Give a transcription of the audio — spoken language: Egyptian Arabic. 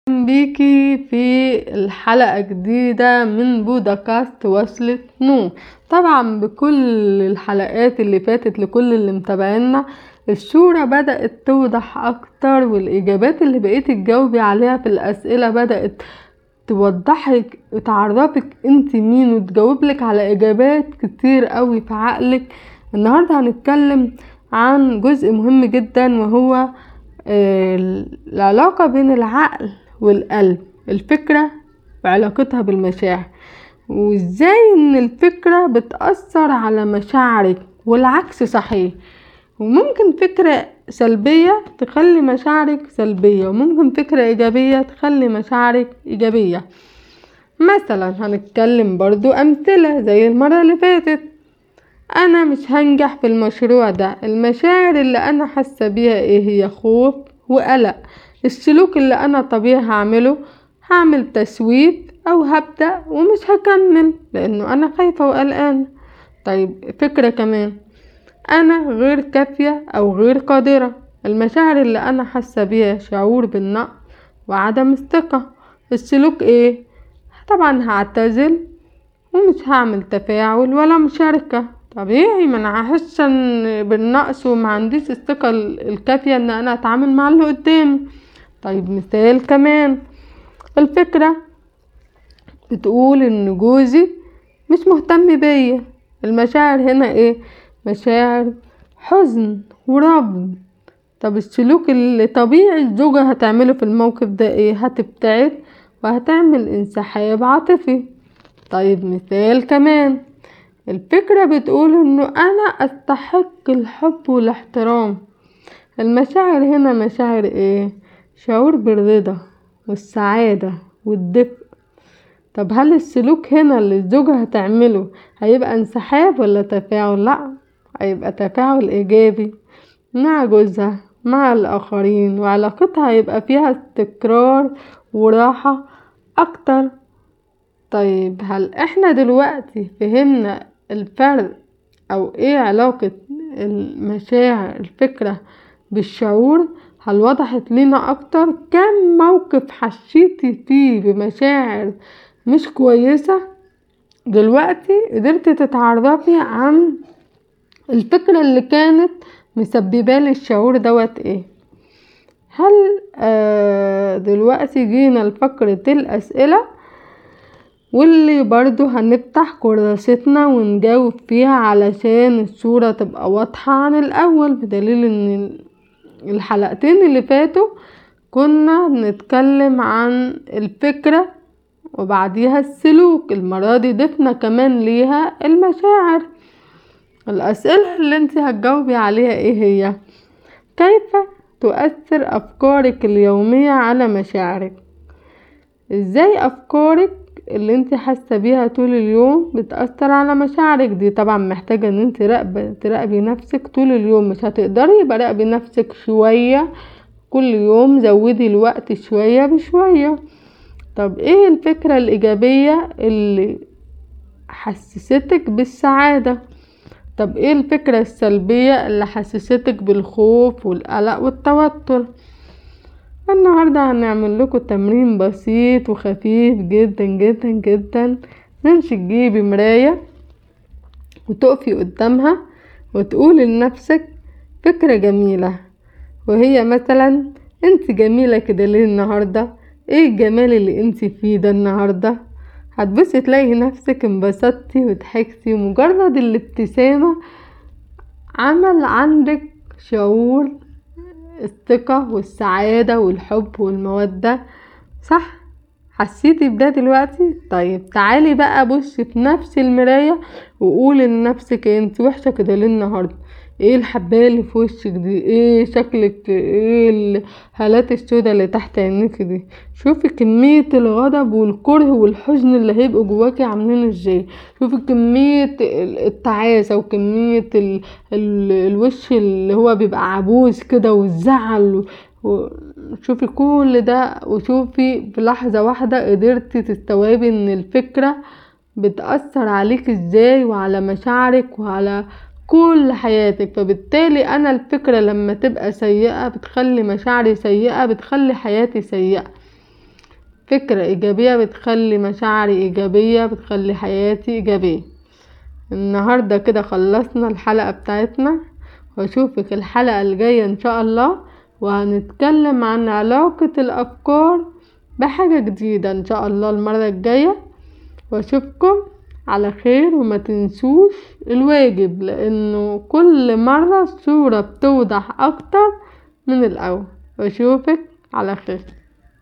بيكي في الحلقة جديدة من بودكاست وصلة نور طبعا بكل الحلقات اللي فاتت لكل اللي متابعينا الصورة بدأت توضح أكتر والإجابات اللي بقيتي تجاوبي عليها في الأسئلة بدأت توضحك وتعرفك انت مين وتجاوبلك على إجابات كتير قوي في عقلك النهاردة هنتكلم عن جزء مهم جدا وهو العلاقة بين العقل والقلب الفكرة وعلاقتها بالمشاعر وازاي ان الفكرة بتأثر على مشاعرك والعكس صحيح وممكن فكرة سلبية تخلي مشاعرك سلبية وممكن فكرة ايجابية تخلي مشاعرك ايجابية مثلا هنتكلم برضو امثلة زي المرة اللي فاتت انا مش هنجح في المشروع ده المشاعر اللي انا حاسة بيها ايه هي خوف وقلق السلوك اللي انا طبيعي هعمله هعمل تسويف او هبدأ ومش هكمل لانه انا خايفة وقلقانة طيب فكرة كمان انا غير كافية او غير قادرة المشاعر اللي انا حاسة بيها شعور بالنقص وعدم الثقة السلوك ايه طبعا هعتزل ومش هعمل تفاعل ولا مشاركة طبيعي ما انا هحس بالنقص وما عنديش الثقة الكافية ان انا اتعامل مع اللي قدامي طيب مثال كمان الفكرة بتقول ان جوزي مش مهتم بيا المشاعر هنا ايه مشاعر حزن ورفض طب السلوك اللي طبيعي الزوجة هتعمله في الموقف ده ايه هتبتعد وهتعمل انسحاب عاطفي طيب مثال كمان الفكرة بتقول انه انا استحق الحب والاحترام المشاعر هنا مشاعر ايه شعور بالرضا والسعادة والدفء طب هل السلوك هنا اللي الزوجة هتعمله هيبقى انسحاب ولا تفاعل لا هيبقى تفاعل ايجابي مع جوزها مع الاخرين وعلاقتها هيبقى فيها استقرار وراحة اكتر طيب هل احنا دلوقتي فهمنا الفرق او ايه علاقة المشاعر الفكرة بالشعور هل وضحت لنا اكتر كم موقف حسيتي فيه بمشاعر مش كويسة دلوقتي قدرتي تتعرفي عن الفكرة اللي كانت مسببالي الشعور دوت ايه هل آه دلوقتي جينا لفقرة الاسئلة واللي برضو هنفتح كراستنا ونجاوب فيها علشان الصورة تبقى واضحة عن الاول بدليل ان الحلقتين اللي فاتوا كنا بنتكلم عن الفكرة وبعديها السلوك المرة دي ضفنا كمان ليها المشاعر الأسئلة اللي انت هتجاوبي عليها ايه هي كيف تؤثر أفكارك اليومية على مشاعرك ازاي أفكارك اللي انت حاسة بيها طول اليوم بتأثر على مشاعرك دي طبعا محتاجة ان انت تراقبي تراقبي نفسك طول اليوم مش هتقدري يبقى راقبي نفسك شوية كل يوم زودي الوقت شوية بشوية طب ايه الفكرة الإيجابية اللي حسستك بالسعادة طب ايه الفكرة السلبية اللي حسستك بالخوف والقلق والتوتر النهاردة هنعمل لكم تمرين بسيط وخفيف جدا جدا جدا نمشي تجيبي مراية وتقفي قدامها وتقولي لنفسك فكرة جميلة وهي مثلا انت جميلة كده ليه النهاردة ايه الجمال اللي انت فيه ده النهاردة هتبصي تلاقي نفسك انبسطتي وضحكتي مجرد الابتسامة عمل عندك شعور الثقة والسعادة والحب والمودة صح حسيتي بده دلوقتي طيب تعالي بقى بصي في نفس المراية وقولي لنفسك انت وحشة كده ليه النهاردة ايه الحباية اللي في وشك دي ايه شكلك ايه الهالات السودا اللي تحت عينيك دي شوفي كمية الغضب والكره والحزن اللي هيبقوا جواكي عاملين ازاي شوفي كمية التعاسة وكمية ال ال الوش اللي هو بيبقى عبوس كده والزعل وشوفي كل ده وشوفي في لحظة واحدة قدرتي تستوعبي ان الفكرة بتأثر عليك ازاي وعلى مشاعرك وعلى كل حياتك فبالتالي انا الفكرة لما تبقى سيئة بتخلي مشاعري سيئة بتخلي حياتي سيئة فكرة ايجابية بتخلي مشاعري ايجابية بتخلي حياتي ايجابية النهاردة كده خلصنا الحلقة بتاعتنا واشوفك الحلقة الجاية ان شاء الله وهنتكلم عن علاقة الافكار بحاجة جديدة ان شاء الله المرة الجاية واشوفكم على خير وما تنسوش الواجب لانه كل مرة الصورة بتوضح اكتر من الاول واشوفك على خير